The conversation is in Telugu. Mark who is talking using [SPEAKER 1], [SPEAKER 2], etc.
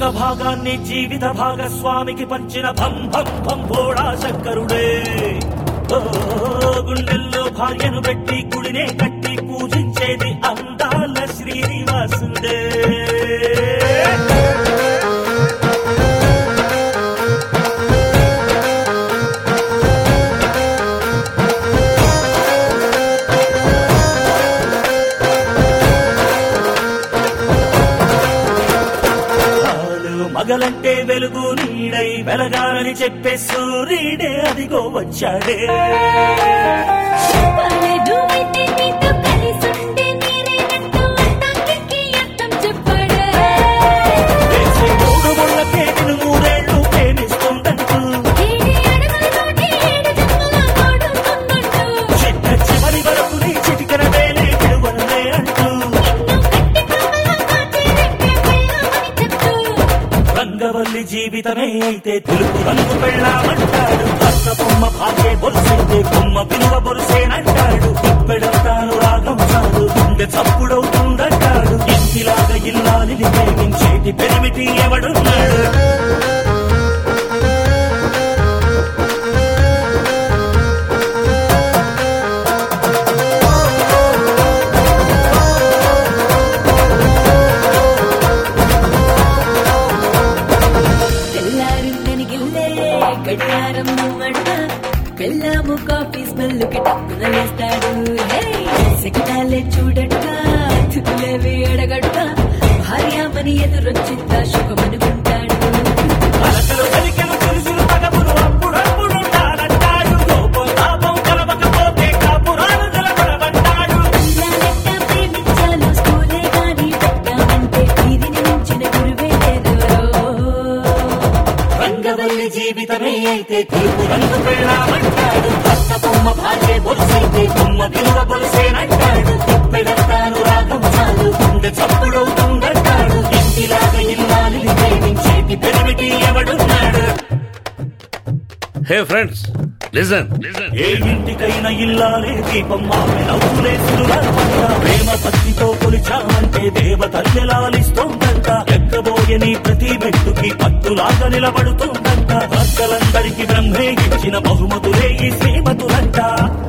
[SPEAKER 1] సగ భాగాన్ని జీవిత భాగస్వామికి పంచిన భం భం భం భోళా శంకరుడే ఓ, గుండెల్లో భార్యను పెట్టి గుడినే కట్టి పూజించేది అందాల శ్రీనివాసుడే చాలు మగలంటే వెలుగు నీడై వెలగాలని చెప్పే సూర్యుడే అదిగో వచ్చాడే
[SPEAKER 2] పర్లేదు అయితే నీతో కలిసుంటే నీరేనంటూ అందానికి అర్థం చెప్పాడు
[SPEAKER 1] వేసే మూడు ముళ్ళకే నిన్ను నూరేళ్లు ప్రేమిస్తుందంటూ
[SPEAKER 2] ఏడు అడుగులతోటి ఏడు జన్మల తోడుకున్నట్టు
[SPEAKER 1] చిట్ట చివరి వరకు నీ చిటికన వేలే విడువలనే అంటూ రంగవల్లి జీవితమే అయితే తెలుపు రంగు పెళ్ళామంటాడు భర్త బొమ్మ భాగ్యే బొరుసైతే బొమ్మ విలువ బొరుసేనంటాడు ఇప్పెడంతాను రాగం చాలు గుండె చప్పుడవుతుందంటాడు ఇంటిలాగా ఇల్లాలిని ప్రేమించేటి పెరిమిటి ఎవడున్నాడు
[SPEAKER 2] తెల్లారిందని గిల్లే గడియారం నువ్వంట వెళ్ళాము కాఫీ స్మెల్ కి టక్కున లేస్తాడు హే, సిగ్నాలే చూడట్టుగా చుట్టులేవి ఎడగట్టుగా భార్యామని ఎదురొచ్చిందా శుభమనుకుంటాడు
[SPEAKER 1] అలకలు కలికెలు తులుసులు పగములు అప్పుడప్పుడుంటానంటాడు కోపం తాపం కలవకపోతే కాపురాలు నిలబడమంటాడు
[SPEAKER 2] పిల్లలెట్ట ప్రేమించాలో స్కూలే గాని పెట్టామంటే వీరిని మించిన గురువే లేదు
[SPEAKER 1] రంగవల్లి జీవితమే అయితే తెలుపు రంగు పెళ్ళామంటాడు భర్త బొమ్మ భార్య బొలుసైతే బొమ్మ విలువ బొలుసేనంటాడు తిప్పెడతాను రాగం చాలు గుండె చప్పుడవుతుందంటాడు ఇంటిలాగా ఇల్లాలిని ప్రేమించేటి పెరిమిటి ఎవడున్నాడు
[SPEAKER 3] హే ఫ్రెండ్స్ లిజన్
[SPEAKER 1] ఏ ఇంటికైనా ఇల్లాలే దీపం ఆమె నవ్వులేసులుగా ప్రేమ భక్తితో కొలిచామంటే దేవతల్లి లాలిస్తోందంట ఎక్కబోయే నీ ప్రతి మెట్టుకి పట్టులాగా నిలబడుతోందంట భక్తులందరికీ బ్రహ్మే ఇచ్చిన బహుమతులే ఈ శ్రీమతులంట